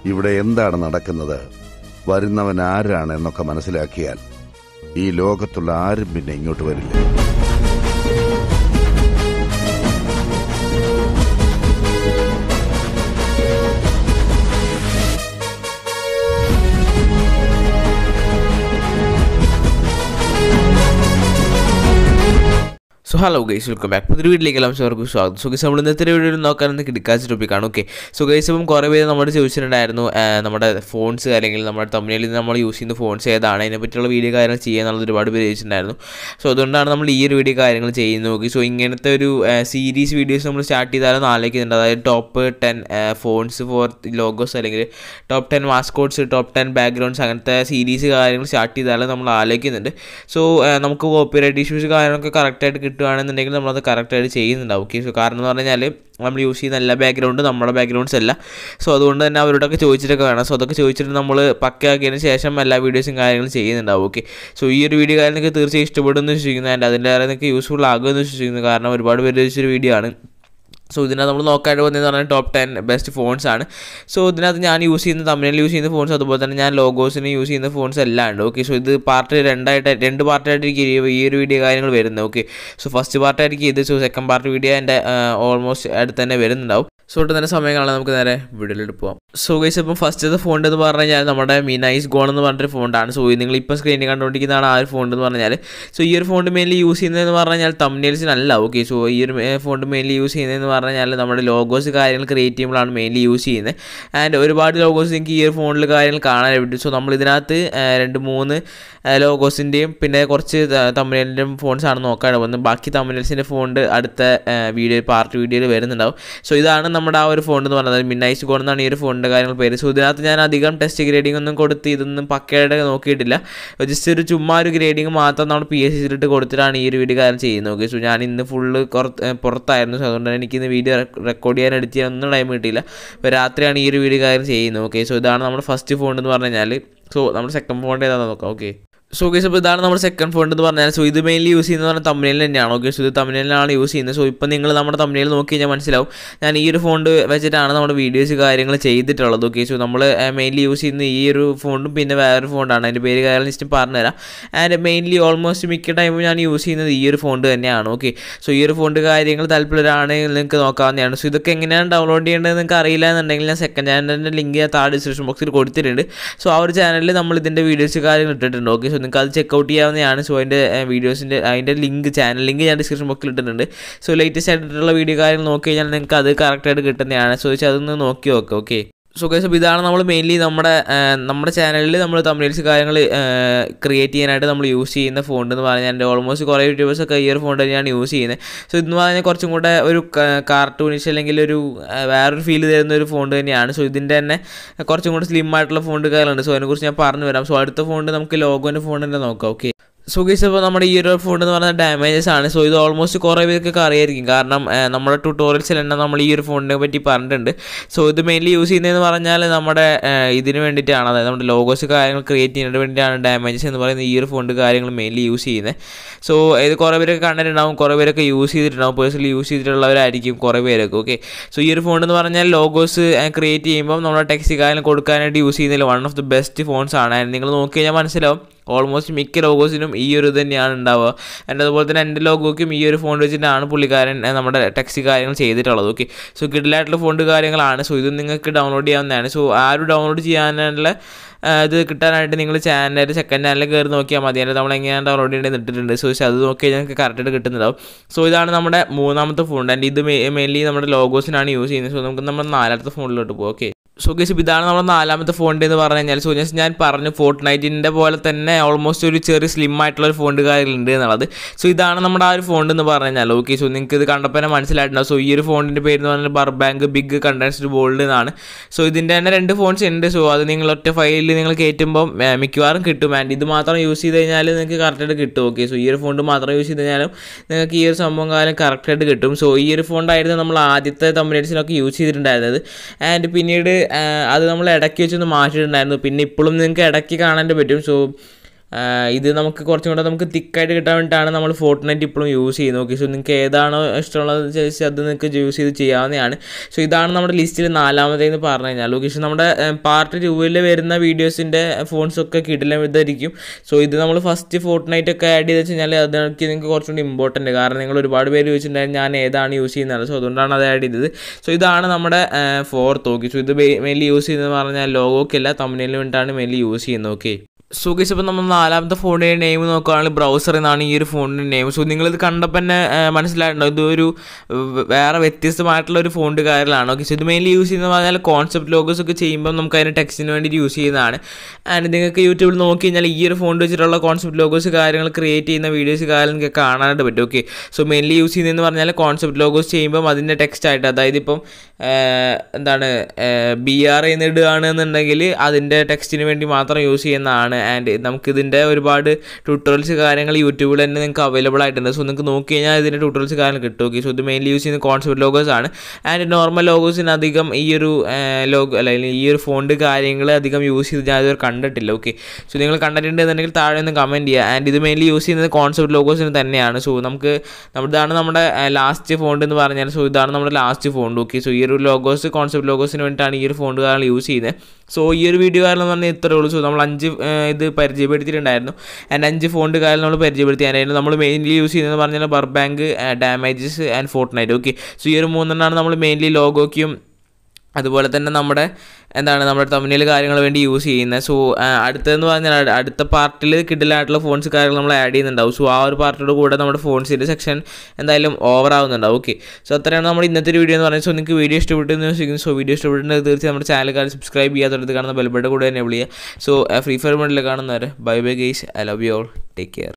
ഇവിടെ എന്താണ് നടക്കുന്നത് വരുന്നവൻ ആരാണ് എന്നൊക്കെ മനസ്സിലാക്കിയാൽ ഈ ലോകത്തുള്ള ആരും പിന്നെ ഇങ്ങോട്ട് വരില്ല so hello guys welcome back പുതിയ വീട്ടിലേക്ക് എല്ലാം അവർക്ക് സ്വാഗതം സോ ഗൈസ് നമ്മൾ ഇന്നത്തെ വീഡിയോ നോക്കാനെന്ന് കിടക്കാച്ച ടോപ്പിക്കാണ് ഓക്കെ സോ ഗൈസ് ഇപ്പം കുറേ പേര് നമ്മുടെ ചോദിച്ചിട്ടുണ്ടായിരുന്നു ആ, നമ്മുടെ ഫോൺസ് അല്ലെങ്കിൽ നമ്മുടെ തമിഴിൽ നമ്മൾ യൂസ് ചെയ്യുന്ന ഫോൺസ് ഏതാണ് അതിനെ പറ്റിയുള്ള വീഡിയോ കാര്യങ്ങൾ ചെയ്യാന്നുള്ളത് ഒരുപാട് പേര് ചോദിച്ചിട്ടുണ്ടായിരുന്നു സോ അതുകൊണ്ടാണ് നമ്മൾ ഈ ഒരു വീഡിയോ കാര്യങ്ങൾ ചെയ്യുന്നത് ഓക്കെ സോ ഇങ്ങനത്തെ ഒരു സീരീസ് വീഡിയോസ് നമ്മൾ സ്റ്റാർട്ട് ചെയ്താലും ആലോചിക്കുന്നുണ്ട് അതായത് top ten fonts for logos അല്ലെങ്കിൽ top ten mascots top ten backgrounds അങ്ങനത്തെ സീരീസ് കാര്യങ്ങൾ സ്റ്റാർട്ട് ചെയ്താലും നമ്മൾ ആലോചിക്കുന്നുണ്ട് സോ നമുക്ക് കോപ്പിറൈറ്റ് ഇഷ്യൂസ് കാര്യങ്ങളൊക്കെ കറക്റ്റായിട്ട് കിട്ടുകയാണെന്നുണ്ടെങ്കിൽ നമ്മളത് കറക്റ്റായിട്ട് ചെയ്യുന്നുണ്ടാവും ഓക്കെ സോ കാരണം എന്ന് പറഞ്ഞാൽ നമ്മൾ യൂസ് ചെയ്യുന്ന എല്ലാ ബാക്ക്ഗ്രൗണ്ടും നമ്മുടെ ബാക്ക്ഗ്രൗണ്ട്സ് അല്ല സോ അതുകൊണ്ട് തന്നെ അവരോടൊക്കെ ചോദിച്ചിട്ടൊക്കെ വേണം സോ അതൊക്കെ ചോദിച്ചിട്ട് നമ്മൾ പക്കയാക്കിയതിന് ശേഷം എല്ലാ വീഡിയോസും കാര്യങ്ങളും ചെയ്യുന്നുണ്ടാവും ഓക്കെ സോ ഈ ഒരു വീഡിയോ കാര്യം നിങ്ങൾക്ക് തീർച്ചയായും ഇഷ്ടപ്പെടുമെന്ന് വിശ്വസിക്കുന്നു ആൻഡ് അതിൻ്റെ നിങ്ങൾക്ക് യൂസ്ഫുൾ ആകുമെന്ന് വിശ്വസിക്കുന്നു കാരണം ഒരുപാട് പേര് ചോദിച്ചൊരു വീഡിയോ ആണ് സോ ഇതിനകത്ത് നമ്മൾ നോക്കാണ്ട് വന്നതെന്ന് പറഞ്ഞാൽ ടോപ്പ് ടെൻ ബെസ്റ്റ് ഫോൺസ് ആണ് സോ ഇതിനകത്ത് ഞാൻ യൂസ് ചെയ്യുന്ന തമിഴിൽ യൂസ് ചെയ്യുന്ന ഫോൺസ് അതുപോലെ തന്നെ ഞാൻ ലോഗോസിന് യൂസ് ചെയ്യുന്ന ഫോൺസ് എല്ലാം ഉണ്ട് ഓക്കെ സോ ഇത് പാർട്ട് രണ്ടായിട്ട് രണ്ട് പാർട്ടായിട്ടായിരിക്കും ഈ- ഈ ഒരു വീഡിയോ കാര്യങ്ങൾ വരുന്നത് ഓക്കെ സോ ഫസ്റ്റ് പാർട്ടായിരിക്കും ഇത് സോ സെക്കൻഡ് പാർട്ട് വീഡിയോ എൻ്റെ ഓൾമോസ്റ്റ് അടുത്ത് തന്നെ വരുന്നുണ്ടാവും സോ ഒട്ടും തന്നെ സമയം കാണാൻ നമുക്ക് നേരെ വീഡിയോയിലോട്ട് പോകാം സോ ഗൈസ് ഇപ്പം ഫസ്റ്റത്തെ ഫോൺ എന്ന് പറഞ്ഞു കഴിഞ്ഞാൽ നമ്മുടെ മിനൈസ് ഗോൺ എന്ന് പറഞ്ഞൊരു ഫോണ്ടാണ് സോ നിങ്ങൾ ഇപ്പം സ്ക്രീനിൽ കണ്ടുകൊണ്ടിരിക്കുന്നതാണ് ആ ഒരു ഫോൺ എന്ന് പറഞ്ഞാൽ സോ ഈ ഒരു ഫോണ്ട് മെയിൻലി യൂസ് ചെയ്യുന്നതെന്ന് പറഞ്ഞു കഴിഞ്ഞാൽ തമ്മിൽസിനല്ല ഓക്കെ സോ ഈ ഒരു ഫോണ്ട് മെയിൻലി യൂസ് ചെയ്യുന്നതെന്ന് പറഞ്ഞു കഴിഞ്ഞാൽ നമ്മുടെ ലോഗോസ് കാര്യങ്ങൾ ക്രിയേറ്റ് ചെയ്യുമ്പോഴാണ് മെയിൻലി യൂസ് ചെയ്യുന്നത് ആൻഡ് ഒരുപാട് ലോഗോസ് നിങ്ങൾക്ക് ഈ ഒരു ഫോണിൽ കാര്യങ്ങൾ കാണാൻ പറ്റും സോ നമ്മൾ ഇതിനകത്ത് ആ, രണ്ട് മൂന്ന് ലോഗോസിൻ്റെയും പിന്നെ കുറച്ച് തമിഴിൻ്റെയും ഫോൺസാണ് നോക്കാൻ വന്നത് ബാക്കി തമിഴ്സിൻ്റെ ഫോണ്ട് അടുത്ത വീഡിയോ പാർട്ട് വീഡിയോയിൽ വരുന്നുണ്ടാവും സോ ഇതാണ് നമ്മുടെ ആ ഒരു ഫോൺ എന്ന് പറയുന്നത് മിന്നൈസ് ഗോൺ എന്നാണ് ഈ ഒരു ഫോണിൻ്റെ കാര്യങ്ങൾ പേര് സോ ഇതിനകത്ത് ഞാൻ അധികം ടെസ്റ്റ് ഗ്രേഡിംഗ് ഒന്നും കൊടുത്ത് ഇതൊന്നും പക്കയായിട്ട് നോക്കിയിട്ടില്ല ജസ്റ്റ് ഒരു ചുമ്മാ ഒരു ഗ്രേഡിംഗ് മാത്രം നമ്മൾ പി എസ് സിയിലിട്ട് കൊടുത്തിട്ടാണ് ഈ ഒരു വീഡിയോ കാര്യം ചെയ്യുന്നത് ഓക്കെ സോ ഞാൻ ഇന്ന് ഫുള്ള് പുറത്തായിരുന്നു സോ അതുകൊണ്ട് തന്നെ എനിക്ക് ഇന്ന് വീഡിയോ റെക്കോർഡ് ചെയ്യാൻ എഡിറ്റ് ചെയ്യാൻ ഒന്നും ടൈം കിട്ടിയില്ല അപ്പോൾ രാത്രിയാണ് ഈ ഒരു വീഡിയോ കാര്യം ചെയ്യുന്നത് ഓക്കെ സോ ഇതാണ് നമ്മുടെ ഫസ്റ്റ് ഫോൺ എന്ന് പറഞ്ഞു കഴിഞ്ഞാൽ സോ നമ്മുടെ സെക്കൻഡ് ഫോണിൻ്റെ ഏതാണെന്ന് നോക്കാം ഓക്കെ സോ ഗൈസ് അപ്പോൾ ഇതാണ് നമ്മുടെ സെക്കൻഡ് ഫോൺ എന്ന് പറഞ്ഞാൽ സോ ഇത് മെയിൻലി യൂസ് ചെയ്യുന്നത് പറഞ്ഞാൽ തമിഴിൽ തന്നെയാണ് ഓക്കെ സോ ഇത് തമിഴിലാണ് യൂസ് ചെയ്യുന്നത് സോ ഇപ്പം നിങ്ങൾ നമ്മുടെ തമിഴിൽ നോക്കി കഴിഞ്ഞാൽ മനസ്സിലാവും ഞാൻ ഈ ഒരു ഫോണ്ട് വെച്ചിട്ടാണ് നമ്മുടെ വീഡിയോസ് കാര്യങ്ങൾ ചെയ്തിട്ടുള്ളത് ഓക്കെ സോ നമ്മൾ മെയിൻലി യൂസ് ചെയ്യുന്ന ഈ ഒരു ഫോണ്ടും പിന്നെ വേറൊരു ഫോണ്ടാണ് അതിൻ്റെ പേര് കാര്യം ലിസ്റ്റ് പറഞ്ഞുതരാം ആൻഡ് മെയിൻലി ഓൾമോസ്റ്റ് മിക്ക ടൈമും ഞാൻ യൂസ് ചെയ്യുന്നത് ഈ ഒരു ഫോണ്ട് തന്നെയാണ് ഓക്കെ സോ ഈ ഒരു ഫോണ്ട് കാര്യങ്ങൾ താല്പര്യമാണെങ്കിൽ നിങ്ങൾക്ക് നോക്കാവുന്നതാണ് സോ ഇതൊക്കെ എങ്ങനെയാണ് ഡൗൺലോഡ് ചെയ്യേണ്ടത് നിങ്ങൾക്ക് അറിയില്ല എന്നുണ്ടെങ്കിൽ ഞാൻ സെക്കൻഡ് ചാനലിൻ്റെ ലിങ്ക് ഞാൻ താഴെ ഡിസ്ക്രിപ്ഷൻ ബോക്സിൽ കൊടുത്തിട്ടുണ്ട് സോ ആ ഒരു ചാനലിൽ നമ്മൾ ഇതിൻ്റെ വീഡിയോസ് കാര്യങ്ങൾ ഇട്ടിട്ടുണ്ട് ഓക്കെ സോ നിങ്ങൾക്ക് അത് ചെക്ക് ഔട്ട് ചെയ്യാവുന്നതാണ് സോ അതിൻ്റെ വീഡിയോസിൻ്റെ അതിൻ്റെ ലിങ്ക് ചാനൽ ലിങ്ക് ഞാൻ ഡിസ്ക്രിപ്ഷൻ ബോക്സിൽ ഇട്ടിട്ടുണ്ട് സോ ലേറ്റസ്റ്റ് ആയിട്ടുള്ള വീഡിയോ കാര്യങ്ങൾ നോക്കി കഴിഞ്ഞാൽ നിങ്ങൾക്ക് അത് കറക്റ്റായിട്ട് കിട്ടുന്നതാണ് സോ വെച്ചാൽ അതൊന്ന് നോക്കി നോക്കാം ഓക്കെ സോ ഗൈസ് അപ്പോൾ ഇതാണ് നമ്മൾ മെയിൻലി നമ്മുടെ ആ, നമ്മുടെ ചാനലിൽ നമ്മൾ തമിഴ്സ് കാര്യങ്ങൾ ക്രിയേറ്റ് ചെയ്യാനായിട്ട് നമ്മൾ യൂസ് ചെയ്യുന്ന ഫോണ്ട് എന്ന് പറഞ്ഞാൽ എൻ്റെ ഓൾമോസ്റ്റ് കുറേ യൂട്യൂബേഴ്സൊക്കെ ഈ ഒരു ഫോണ്ട് തന്നെയാണ് യൂസ് ചെയ്യുന്നത് സോ ഇതെന്ന് പറഞ്ഞാൽ കുറച്ചും കൂടെ ഒരു കാർട്ടൂണിഷ് അല്ലെങ്കിൽ ഒരു ആ, വേറൊരു ഫീൽ തരുന്ന ഒരു ഫോണ്ട് തന്നെയാണ് സോ ഇതിൻ്റെ തന്നെ കുറച്ചും കൂടെ സ്ലിം ആയിട്ടുള്ള ഫോണ്ട് കാര്യങ്ങളുണ്ട് സോ അതിനെക്കുറിച്ച് ഞാൻ പറഞ്ഞു വരാം സോ അടുത്ത ഫോണ്ട് നമുക്ക് ലോഗോൻ്റെ ഫോൺ തന്നെ നോക്കാം ഓക്കെ സോ ഗൈസ് അപ്പോൾ നമ്മുടെ ഈ ഒരു ഫോൺ എന്ന് പറയുന്നത് ഡാമേജസ് ആണ് സോ ഇത് ഓൾമോസ്റ്റ് കുറേ പേർക്കൊക്കെ അറിയായിരിക്കും കാരണം ആ, നമ്മുടെ ട്യൂട്ടോറിയൽസിൽ തന്നെ നമ്മൾ ഈ ഒരു ഫോണിനെ പറ്റി പറഞ്ഞിട്ടുണ്ട് സോ ഇത് മെയിൻലി യൂസ് ചെയ്യുന്നതെന്ന് പറഞ്ഞാൽ നമ്മുടെ ആ, ഇതിന് വേണ്ടിയിട്ടാണ് അതായത് നമ്മുടെ ലോഗോസ് കാര്യങ്ങൾ ക്രിയേറ്റ് ചെയ്യുന്നതിന് വേണ്ടിയിട്ടാണ് ഡാമേജസ് എന്ന് പറയുന്ന ഈ ഒരു ഫോണ്ട് കാര്യങ്ങൾ മെയിൻലി യൂസ് ചെയ്യുന്നത് സോ ഇത് കുറേ പേരൊക്കെ കണ്ടിട്ടുണ്ടാവും കുറേ പേരൊക്കെ യൂസ് ചെയ്തിട്ടുണ്ടാവും പേഴ്സണലി യൂസ് ചെയ്തിട്ടുള്ളവരായിരിക്കും കുറേ പേരൊക്കെ ഓക്കെ സോ ഈ ഒരു ഫോൺ എന്ന് പറഞ്ഞാൽ ലോഗോസ് ക്രിയേറ്റ് ചെയ്യുമ്പോൾ നമ്മുടെ ടെക്സ്റ്റ് കാര്യം കൊടുക്കാനായിട്ട് യൂസ് ചെയ്യുന്നതിൽ one of the best fonts ആണ് And നിങ്ങൾ നോക്കി കഴിഞ്ഞാൽ മനസ്സിലാവും ഓൾമോസ്റ്റ് മിക്ക ലോഗോസിനും ഈ ഒരു ഇത് തന്നെയാണ് ഉണ്ടാവുക ആൻഡ് അതുപോലെ തന്നെ എൻ്റെ ലോഗോയ്ക്കും ഈ ഒരു ഫോൺ വെച്ചിട്ടാണ് പുള്ളിക്കാരൻ ഏ, നമ്മുടെ ടെക്സ്റ്റ് കാര്യങ്ങൾ ചെയ്തിട്ടുള്ളത് ഓക്കെ സോ കിഡിലായിട്ടുള്ള ഫോണ്ട് കാര്യങ്ങളാണ് സോ ഇത് നിങ്ങൾക്ക് ഡൗൺലോഡ് ചെയ്യാവുന്നതാണ് സോ ആരും ഡൗൺലോഡ് ചെയ്യാനുള്ള ആ, ഇത് കിട്ടാനായിട്ട് നിങ്ങൾ ചാനൽ സെക്കൻഡ് ചാനലിൽ കയറി നോക്കിയാൽ മതി അതിൻ്റെ നമ്മൾ എങ്ങനെയാണ് ഡൗൺലോഡ് ചെയ്യേണ്ടത് ഇട്ടിട്ടുണ്ട് സോ പക്ഷേ അത് നോക്കിയാൽ ഞങ്ങൾക്ക് കറക്റ്റായിട്ട് കിട്ടുന്നുണ്ടാവും സോ ഇതാണ് നമ്മുടെ മൂന്നാമത്തെ ഫോൺ ആൻഡ് ഇത് മെയിൻലി നമ്മുടെ ലോഗോസിനാണ് യൂസ് ചെയ്യുന്നത് സോ നമുക്ക് നമ്മുടെ നാലാമത്തെ ഫോണിലോട്ട് പോകും ഓക്കെ സോ ഗൈസ് ഇതാണ് നമ്മുടെ നാലാമത്തെ ഫോണ്ട് എന്ന് പറഞ്ഞു കഴിഞ്ഞാൽ സോ ഞാൻ ഞാൻ പറഞ്ഞു ഫോർട്ട് നൈറ്റിൻ്റെ പോലെ തന്നെ ഓൾമോസ്റ്റ് ഒരു ചെറിയ സ്ലിം ആയിട്ടുള്ള ഒരു ഫോണ്ട് കാര്യങ്ങളുണ്ട് എന്നുള്ളത് സോ ഇതാണ് നമ്മുടെ ആ ഒരു ഫോണ്ട് എന്ന് പറഞ്ഞു കഴിഞ്ഞാൽ ഓക്കെ സോ നിങ്ങൾക്ക് ഇത് കണ്ടപ്പോൾ തന്നെ മനസ്സിലായിട്ടുണ്ടാവും സോ ഈ ഒരു ഫോണിൻ്റെ പേര് എന്ന് പറഞ്ഞാൽ ബർബാങ്ക് ബിഗ് കണ്ടൻസ്ഡ് ബോൾഡ് എന്നാണ് സോ ഇതിൻ്റെ തന്നെ രണ്ട് ഫോൺസ് ഉണ്ട് സോ അത് നിങ്ങൾ ഒറ്റ ഫയലിൽ നിങ്ങൾ കയറ്റുമ്പോൾ ഏർ, മിക്കവാറും കിട്ടും ആൻഡ് ഇത് മാത്രം യൂസ് ചെയ്ത് കഴിഞ്ഞാൽ നിങ്ങൾക്ക് കറക്റ്റായിട്ട് കിട്ടും ഓക്കെ സോ ഈ ഒരു ഫോണ്ട് മാത്രം യൂസ് ചെയ്ത് കഴിഞ്ഞാലും നിങ്ങൾക്ക് ഈ ഒരു സംഭവം കാലം കറക്റ്റായിട്ട് കിട്ടും സോ ഈ ഒരു ഫോണ്ടായിരുന്നു നമ്മൾ ആദ്യത്തെ തമിഴ്സിലൊക്കെ യൂസ് ചെയ്തിട്ടുണ്ടായിരുന്നത് ആൻഡ് പിന്നീട് ആ, അത് നമ്മൾ ഇടയ്ക്ക് വെച്ചൊന്ന് മാറ്റിയിട്ടുണ്ടായിരുന്നു പിന്നെ ഇപ്പോഴും നിങ്ങൾക്ക് ഇടയ്ക്ക് കാണാൻ പറ്റും സോ ഇത് നമുക്ക് കുറച്ചും കൂടെ നമുക്ക് തിക്കായിട്ട് കിട്ടാൻ വേണ്ടിയിട്ടാണ് നമ്മൾ ഫോർട്ട്നൈറ്റ് ഇപ്പോഴും യൂസ് ചെയ്യുന്നത് ഓക്കെ സോ നിങ്ങൾക്ക് ഏതാണോ ഇഷ്ടമുള്ളത് ചോദിച്ചാൽ അത് നിങ്ങൾക്ക് യൂസ് ചെയ്ത് ചെയ്യാവുന്നതാണ് സോ ഇതാണ് നമ്മുടെ ലിസ്റ്റിൽ നാലാമതേന്ന് പറഞ്ഞു കഴിഞ്ഞാൽ ലൊക്കേഷൻ നമ്മുടെ പാർട്ട് ടൂവിൽ വരുന്ന വീഡിയോസിൻ്റെ ഫോൺസൊക്കെ കിടിലം ഇതായിരിക്കും സോ ഇത് നമ്മൾ ഫസ്റ്റ് ഫോർട്ട്നൈറ്റ് ഒക്കെ ആഡ് ചെയ്ത് വെച്ച് കഴിഞ്ഞാൽ അതൊക്കെ നിങ്ങൾക്ക് കുറച്ചുകൂടി ഇമ്പോർട്ടൻറ്റ് കാരണം നിങ്ങൾ ഒരുപാട് പേര് ചോദിച്ചിട്ടുണ്ടായിരുന്നു ഞാൻ ഏതാണ് യൂസ് ചെയ്യുന്നത് സോ അതുകൊണ്ടാണ് അത് ആഡ് ചെയ്തത് സോ ഇതാണ് നമ്മുടെ ഫോർത്ത് ഓക്കെ സോ ഇത് മെയിൻലി യൂസ് ചെയ്യുന്നത് പറഞ്ഞാൽ ലോഗോക്കല്ല തമിഴിന് വേണ്ടിയിട്ടാണ് മെയിൻലി യൂസ് ചെയ്യുന്നത് ഓക്കെ സോ ഗൈസ് ഇപ്പോൾ നമ്മൾ നാലാമത്തെ ഫോണിൻ്റെ നെയിം നോക്കുകയാണെങ്കിൽ ബ്രൗസർ എന്നാണ് ഈ ഒരു ഫോണിൻ്റെ നെയിം സോ നിങ്ങളിത് കണ്ടപ്പോൾ തന്നെ മനസ്സിലായിട്ടുണ്ടോ ഇതൊരു വേറെ വ്യത്യസ്തമായിട്ടുള്ള ഒരു ഫോണ്ട് കാര്യമാണ് ഓക്കെ സോ ഇത് മെയിൻലി യൂസ് ചെയ്യുന്നത് പറഞ്ഞാൽ കോൺസെപ്റ്റ് ലോഗോസ് ഒക്കെ ചെയ്യുമ്പോൾ നമുക്ക് അതിന് ടെക്സ്റ്റിന് വേണ്ടിയിട്ട് യൂസ് ചെയ്യുന്നതാണ് ആൻഡ് നിങ്ങൾക്ക് യൂട്യൂബിൽ നോക്കി കഴിഞ്ഞാൽ ഈ ഒരു ഫോണ്ട് വെച്ചിട്ടുള്ള കോൺസെപ്റ്റ് ലോഗോസ് കാര്യങ്ങൾ ക്രിയേറ്റ് ചെയ്യുന്ന വീഡിയോസ് കാര്യം നിങ്ങൾക്ക് കാണാനായിട്ട് പറ്റും ഓക്കെ സോ മെയിൻലി യൂസ് ചെയ്യുന്നതെന്ന് പറഞ്ഞാൽ കോൺസെപ്റ്റ് ലോഗോസ് ചെയ്യുമ്പോൾ അതിൻ്റെ ടെക്സ്റ്റ് ആയിട്ട് അതായത് ഇപ്പം എന്താണ് ബി ആർ എന്നിടുകയാണെന്നുണ്ടെങ്കിൽ അതിൻ്റെ ടെക്സ്റ്റിന് വേണ്ടി മാത്രം യൂസ് ചെയ്യുന്നതാണ് ആൻഡ് നമുക്കിതിൻ്റെ ഒരുപാട് ട്യൂട്ടോറിയൽസ് കാര്യങ്ങൾ യൂട്യൂബിൽ തന്നെ നിങ്ങൾക്ക് അവൈലബിൾ ആയിട്ടുണ്ട് സോ നിങ്ങൾക്ക് നോക്കി കഴിഞ്ഞാൽ ഇതിൻ്റെ ട്യൂട്ടോറിയൽസ് കാര്യങ്ങൾ കിട്ടും ഓക്കെ സോ ഇത് മെയിൻലി യൂസ് ചെയ്യുന്ന കോൺസെപ്റ്റ് ലോഗോസ് ആണ് ആൻഡ് നോർമൽ ലോഗോസിന് അധികം ഈ ഒരു ലോഗോ അല്ലെങ്കിൽ ഈ ഒരു ഫോണ്ട് കാര്യങ്ങൾ അധികം യൂസ് ചെയ്ത് ഞാൻ ഇതുവരെ കണ്ടിട്ടില്ല ഓക്കെ സോ നിങ്ങൾ കണ്ടിട്ടുണ്ടെന്നുണ്ടെങ്കിൽ താഴെ ഒന്ന് കമൻറ്റ് ചെയ്യുക ആൻഡ് ഇത് മെയിൻലി യൂസ് ചെയ്യുന്നത് കോൺസെപ്റ്റ് ലോഗോസിന് തന്നെയാണ് സോ നമുക്ക് ഇതാണ് നമ്മുടെ ലാസ്റ്റ് ഫോണ്ട് എന്ന് പറഞ്ഞാൽ സോ ഇതാണ് നമ്മുടെ ലാസ്റ്റ് ഫോണ്ട് ഓക്കെ സോ ഈ ഒരു ലോഗോസ് കോൺസെപ്റ്റ് ലോഗോസിന് വേണ്ടിയിട്ടാണ് ഈ ഒരു ഫോണ്ട് കാരണം യൂസ് ചെയ്യുന്നത് സോ ഈ ഒരു വീഡിയോ കാരണം എന്ന് പറഞ്ഞാൽ ഇത്രയേ ഉള്ളൂ സോ നമ്മൾ അഞ്ച് ഇത് പരിചയപ്പെടുത്തിയിട്ടുണ്ടായിരുന്നു ആൻഡ് അഞ്ച് ഫോണ്ട് കാര്യം നമ്മൾ പരിചയപ്പെടുത്തിയായിരുന്നു നമ്മൾ മെയിൻലി യൂസ് ചെയ്യുന്നത് പറഞ്ഞാൽ Burbank damages and Fortnite okay so ഈ ഒരു മൂന്നെണ്ണമാണ് നമ്മൾ മെയിൻലി ലോഗോയ്ക്കും അതുപോലെ തന്നെ നമ്മുടെ എന്താണ് നമ്മുടെ തമിഴിൽ കാര്യങ്ങൾ വേണ്ടി യൂസ് ചെയ്യുന്നത് സോ അടുത്തതെന്ന് പറഞ്ഞാൽ അടുത്ത പാർട്ടിൽ കിഡിലായിട്ടുള്ള ഫോൺസ് കാര്യങ്ങൾ നമ്മൾ ആഡ് ചെയ്യുന്നുണ്ടാവും സോ ആ ഒരു പാർട്ടിയുടെ കൂടെ നമ്മുടെ ഫോൺസിൻ്റെ സെക്ഷൻ എന്തായാലും ഓവർ ആവുന്നുണ്ടാവും ഓക്കെ സോ അത്രയാണ് നമ്മുടെ ഇന്നത്തെ ഒരു വീഡിയോ എന്ന് പറയുന്നത് സോ നിങ്ങൾക്ക് വീഡിയോ ഇഷ്ടപ്പെട്ടെന്ന് വിശ്വസിക്കുന്നു സോ വീഡിയോ ഇഷ്ടപ്പെട്ടിട്ടുണ്ടെങ്കിൽ തീർച്ചയായും നമ്മുടെ ചാനൽ കാര്യം സബ്സ്ക്രൈബ് ചെയ്യാത്തടുത്ത് കാണുന്ന ബെൽബയുടെ കൂടെ തന്നെ വിളിക്കുക സോ ഫ്രീ ഫയർ മണ്ടിൽ കാണുന്നവരെ bye bye guys I love you all take care